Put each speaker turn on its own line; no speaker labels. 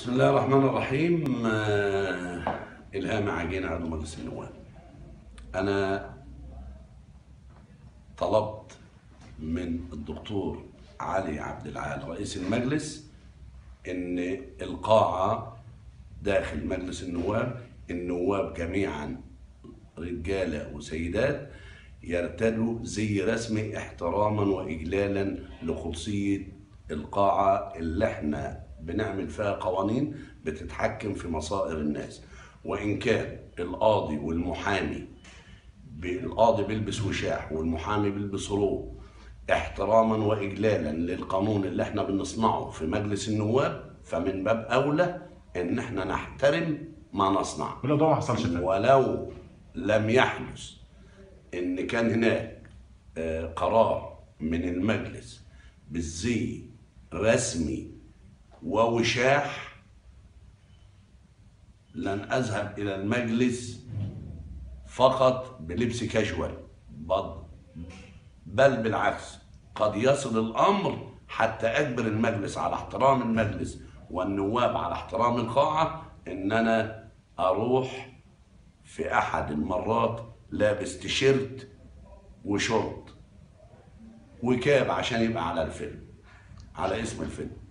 بسم الله الرحمن الرحيم آه، إلهام عجين عضو مجلس النواب أنا طلبت من الدكتور علي عبد العال رئيس المجلس إن القاعة داخل مجلس النواب النواب جميعا رجالة وسيدات يرتدوا زي رسمي احتراما وإجلالا لقدسية القاعة اللي احنا بنعمل فيها قوانين بتتحكم في مصائر الناس وإن كان القاضي والمحامي ب- القاضي بيلبس وشاح والمحامي بيلبس روب احتراما واجلالا للقانون اللي احنا بنصنعه في مجلس النواب فمن باب اولى ان احنا نحترم ما نصنع
ولو ده ما حصلش ده
ولو لم يحدث ان كان هناك آه، قرار من المجلس بالزي رسمي ووشاح لن اذهب الى المجلس فقط بلبس كاجوال بل بل بالعكس قد يصل الامر حتى اجبر المجلس على احترام المجلس والنواب على احترام القاعه ان انا اروح في احد المرات لابس تيشيرت وشورت وكاب عشان يبقى على الفيلم على اسم الفيلم